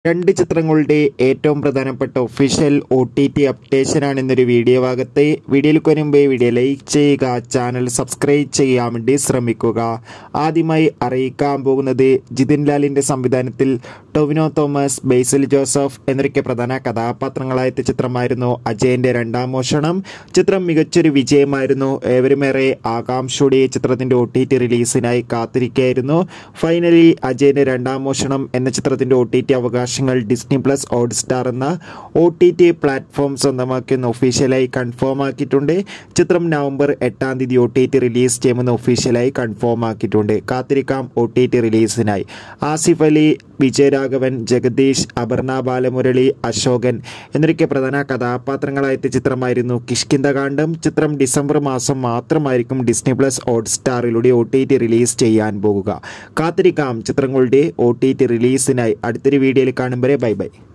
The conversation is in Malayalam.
രണ്ട് ചിത്രങ്ങളുടെ ഏറ്റവും പ്രധാനപ്പെട്ട ഒഫീഷ്യൽ ഒ ടി ടി അപ്ഡേഷനാണ് ഇന്നൊരു വീഡിയോ ഭാഗത്ത് വീഡിയോയിലേക്ക് വരുമ്പോൾ വീഡിയോ ലൈക്ക് ചെയ്യുക ചാനൽ സബ്സ്ക്രൈബ് ചെയ്യാൻ വേണ്ടി ശ്രമിക്കുക ആദ്യമായി അറിയിക്കാൻ പോകുന്നത് ജിതിൻ ലാലിൻ്റെ സംവിധാനത്തിൽ ടൊവിനോ തോമസ് ബേസിൽ ജോസഫ് എന്നൊക്കെ പ്രധാന കഥാപാത്രങ്ങളായ ചിത്രമായിരുന്നു അജയൻ്റെ രണ്ടാം മോഷണം ചിത്രം മികച്ചൊരു വിജയമായിരുന്നു ഏവരുമേറെ ആകാംക്ഷയോടെ ഈ ചിത്രത്തിൻ്റെ ഒ ടി ടി റിലീസിനായി കാത്തിരിക്കുകയായിരുന്നു ഫൈനലി അജയൻ്റെ രണ്ടാം മോഷണം എന്ന ചിത്രത്തിൻ്റെ ഒ ടി ടി അവകാശങ്ങൾ ഡിസ്നി പ്ലസ് ഹോട്ട്സ്റ്റാർ എന്ന ഒ ടി ടി പ്ലാറ്റ്ഫോം സ്വന്തമാക്കിയെന്ന് ഒഫീഷ്യലായി കൺഫേം ആക്കിയിട്ടുണ്ട് ചിത്രം നവംബർ എട്ടാം തീയതി ഒ ടി ടി റിലീസ് ചെയ്യുമെന്ന് ഒഫീഷ്യലായി കൺഫേം ആക്കിയിട്ടുണ്ട് കാത്തിരിക്കാം ഒ ടി ടി റിലീസിനായി ആസിഫ് അലി വിജയരാഘവൻ ജഗദീഷ് അപർണ ബാലമുരളി അശോകൻ എന്നൊക്കെ പ്രധാന കഥാപാത്രങ്ങളായെത്തിയ ചിത്രമായിരുന്നു കിഷ്കിന്ദകാന്ഡം ചിത്രം ഡിസംബർ മാസം മാത്രമായിരിക്കും ഡിസ്നി പ്ലസ് ഹോട്ട്സ്റ്റാറിലൂടെ ഒ ടി ടി റിലീസ് ചെയ്യാൻ പോകുക കാത്തിരിക്കാം ചിത്രങ്ങളുടെ ഒ ടി ടി റിലീസിനായി അടുത്തൊരു വീഡിയോയിൽ കാണും വരെ ബൈ ബൈ